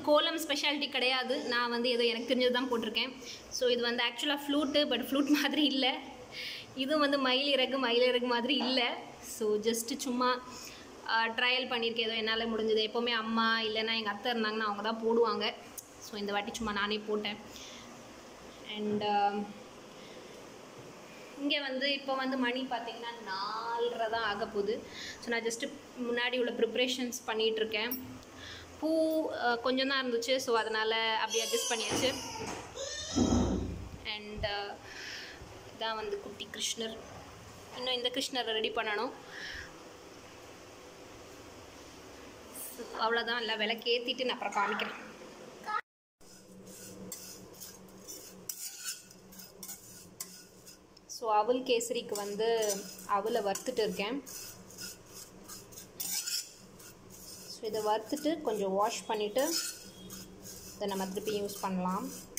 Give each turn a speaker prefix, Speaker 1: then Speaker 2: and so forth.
Speaker 1: கோலம் ஸ்பெஷாலிட்டி கிடையாது நான் வந்து ஏதோ எனக்கு தெரிஞ்சது தான் போட்டிருக்கேன் ஸோ இது வந்து ஆக்சுவலாக ஃப்ளூட்டு பட் ஃப்ளூட் மாதிரி இல்லை இதுவும் வந்து மயில் இறகு மயில் இறகு மாதிரி இல்லை ஸோ ஜஸ்ட்டு சும்மா ட்ரையல் பண்ணியிருக்கேன் ஏதோ என்னால் முடிஞ்சது எப்போவுமே அம்மா இல்லைன்னா எங்கள் அத்தை இருந்தாங்கன்னா அவங்க தான் போடுவாங்க ஸோ இந்த வாட்டி சும்மா நானே போட்டேன் அண்ட் இங்கே வந்து இப்போ வந்து மணி பார்த்திங்கன்னா நாலரை தான் ஆக போகுது ஸோ நான் ஜஸ்ட்டு முன்னாடி உள்ள ப்ரிப்ரேஷன்ஸ் பண்ணிகிட்ருக்கேன் பூ அஹ், கொஞ்சம் தான் இருந்துச்சு ஸோ அதனால் அப்படியே அட்ஜஸ்ட் பண்ணியாச்சு அண்ட் இதான் வந்து குட்டி கிருஷ்ணர் இன்னும் இந்த கிருஷ்ணரை ரெடி பண்ணணும் So, அவ்வளோதான் இல்லை விளக்கு ஏற்றிட்டு நான் அப்புறம் காமிக்கிறேன் ஸோ அவல் கேசரிக்கு வந்து அவலை வறுத்துட்டு இருக்கேன் ஸோ இதை வறுத்துட்டு கொஞ்சம் வாஷ் பண்ணிவிட்டு இதை நம்ம திருப்பி யூஸ் பண்ணலாம்